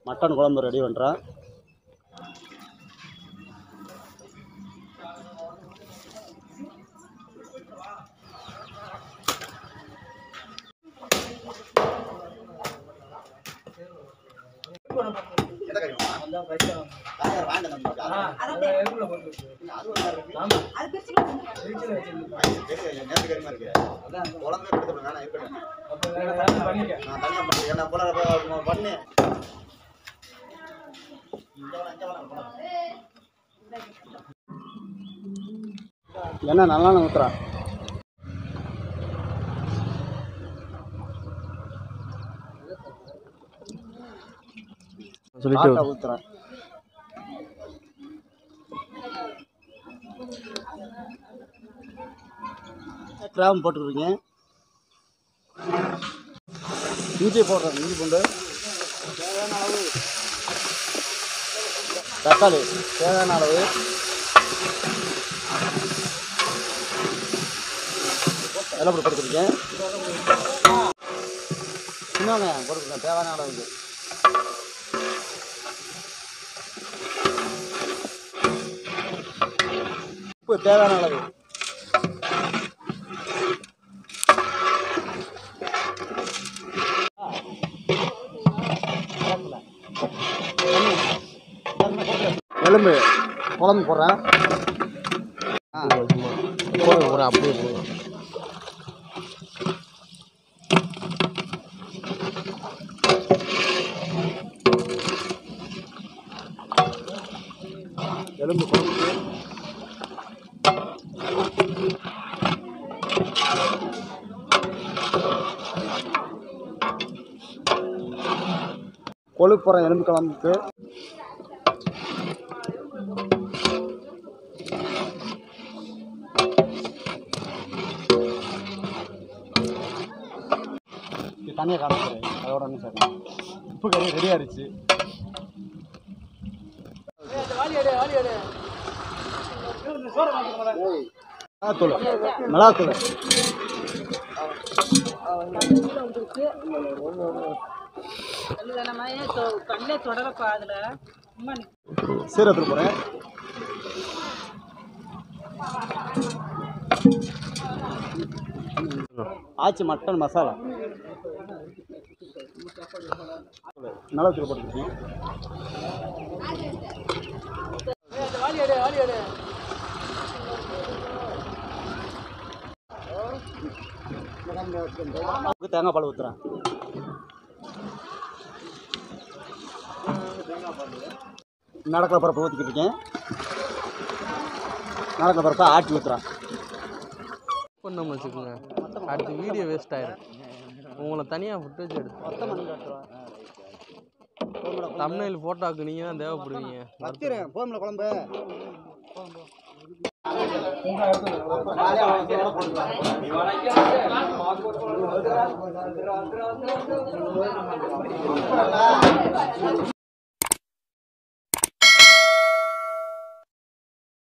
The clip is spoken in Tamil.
மட்டன் குழம்பு ரெடி பண்ணுறேன் பண்ணு என்ன நல்லா ஊத்துறா சொல்லிட்டு ஆட்டை ஊத்துறேன் கிராம் போட்டுக்கிறீங்க இஞ்சி போடுறேன் இஞ்சி பூண்டு தேவையான அளவு தக்காளி தேவையான அளவு எல்லாம் போட்டு போட்டுக்கிறீங்க சின்ன வெங்காயம் போட்டுக்கிறேன் தேவையான அளவுக்கு உப்பு தேவையான அளவு எலும்பு குழம்பு போடுறேன் ஆ போடுங்க ஒரு அப்படியே போடுங்க எலும்பு குழம்பு கொழுப்புறம் எலும்பு குழம்புக்கு இது தனியாக காமிக்கிறேன் அதோட ஒன்று சார் உப்பு கறி ரெடி ஆயிடுச்சு மிளகாத்தூள் மிளகாத்தூள் கண்ணே தொடரப்பா அதுல சும்மா நிக்கு. சீரகத்தூள் போகிறேன் ஆச்சி மட்டன் மசாலா மிளகாத்தூள் போட்டுருக்கேன் தேங்காய் பால் ஊற்றுறேன் நடக்கிற பருப்பு ஊற்றிக்கிட்டு இருக்கேன் நடக்கிற பருப்பை ஆட்டி ஊற்றுறேன் பண்ணோம்னு வச்சுக்கோங்க அடுத்து வீடியோ வேஸ்ட் ஆயிடும் உங்களை தனியாக ஃபுட்டேஜ் எடுத்து தமிழில் ஃபோட்டோக்கு நீங்கள் தான் தேவைப்படுவீங்க வச்சிரேன் போதும்ல குழம்பு